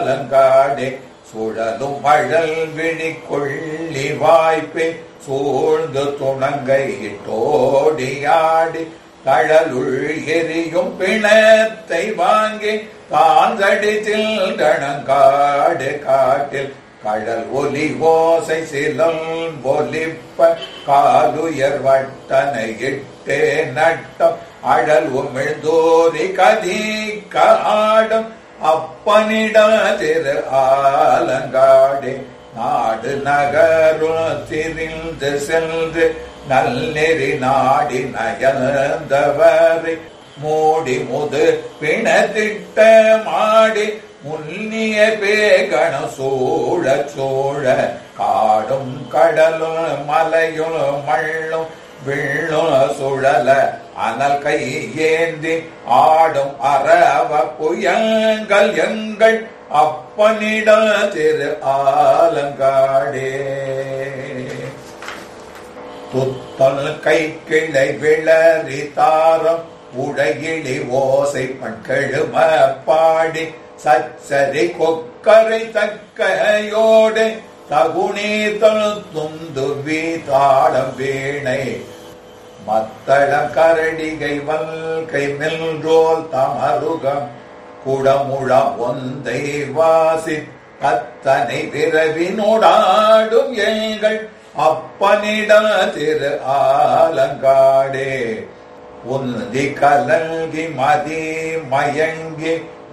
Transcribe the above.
ஆலங்காடே சுழலும் மழல் விழி கொள்ளி வாய்ப்பில் சூழ்ந்து துணங்கை இட்டோடியாடி தழலுள் எரியும் பிணத்தை வாங்கி தாந்தடித்தில் கணங்காடு காட்டில் கடல் ஒலி ஓசை சிலம் ஒலிப்ப காலுயர் வட்டனை இட்டே நட்டம் அழல் உமிழ்ந்தோரி கதிக்க ஆடும் அப்பனிட திரு ஆலங்காடே நாடு நகரும் திரிந்து சென்று நல்லெறி நாடி நயந்தவரை மூடி முது பிணத்திட்ட மாடி முன்னிய பேகண சூழ சூழ காடும் கடலும் மலையும் மள்ளும் விள்ளும் சுழல அனல் கை ஏந்தி ஆடும் அரவ புயங்கள் எங்கள் அப்பனிட திரு ஆலங்காடே துத்தல் கை கிளை விளறி தாரம் உடையிலி ஓசை பண்கெழும பாடி சச்சரி கொக்கரை தக்கையோடு தகுநீதல் துந்து வீதாளம் வீணை மத்தளம் கரடிகை வல்கை மெல்ரோல் தமருகம் குடமுழ ஒந்தை வாசி கத்தனை விரவினோடாடும் எங்கள் அப்பனிட திரு ஆலங்காடே உந்தி கலங்கி மதி மயங்கி